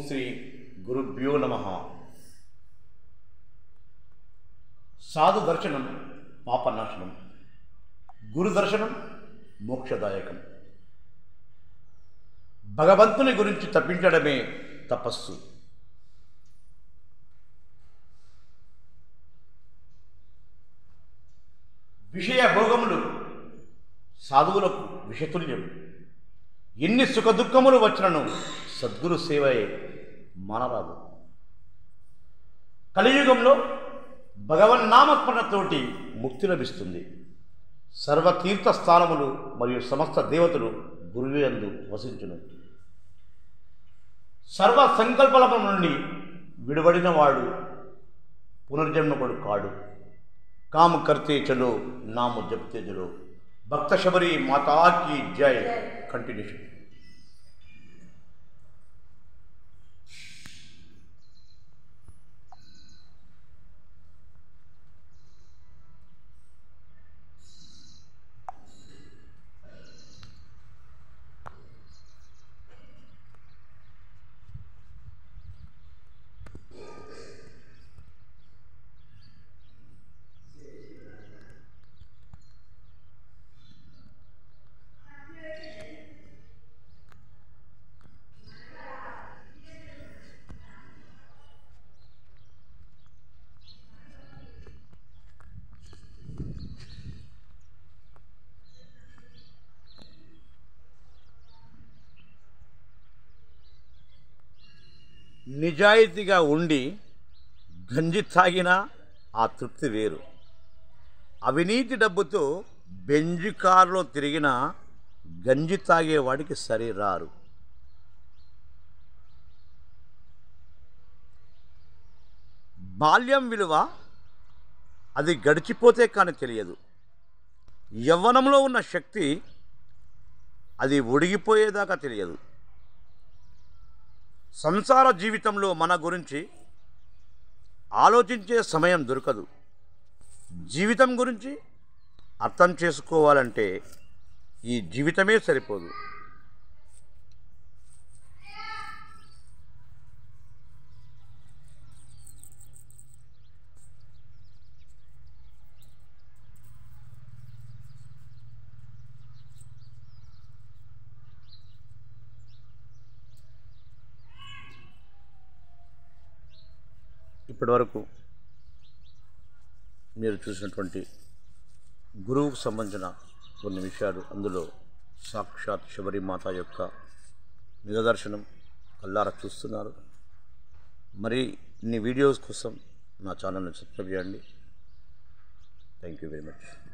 శ్రీ గురుభ్యో నమ సాధు దర్శనం పాపనాశనం గురు దర్శనం మోక్షదాయకం భగవంతుని గురించి తప్పించడమే తపస్సు విషయ భోగములు సాధువులకు విషతుల్యం ఎన్ని సుఖదుఖములు వచ్చినను సద్గురు సేవయే మానరాదు కలియుగంలో భగవన్నామస్మరణతోటి ముక్తి లభిస్తుంది సర్వతీర్థ స్థానములు మరియు సమస్త దేవతలు గురువేందు వసించును సర్వ సంకల్పలము నుండి విడబడిన వాడు పునర్జన్మకుడు కాడు కాము కర్తే చలో నాము జప్తే చలో భక్త శబరి మాతాకి జై కంటిన్యూషన్ నిజాయితీగా ఉండి గంజి తాగినా ఆ తృప్తి వేరు అవినీతి డబ్బుతో బెంజి కారులో తిరిగిన గంజి తాగేవాడికి సరి రారు బాల్యం విలువ అది గడిచిపోతే కానీ తెలియదు యవ్వనంలో ఉన్న శక్తి అది ఒడిగిపోయేదాకా తెలియదు సంసార జీవితంలో మన గురించి ఆలోచించే సమయం దొరకదు జీవితం గురించి అర్థం చేసుకోవాలంటే ఈ జీవితమే సరిపోదు ఇప్పటివరకు మీరు చూసినటువంటి గురువుకు సంబంధించిన కొన్ని విషయాలు అందులో సాక్షాత్ శబరిమాత యొక్క నిదర్శనం కల్లారా చూస్తున్నారు మరి ఇన్ని వీడియోస్ కోసం నా ఛానల్ని సబ్స్క్రైబ్ చేయండి థ్యాంక్ యూ వెరీ మచ్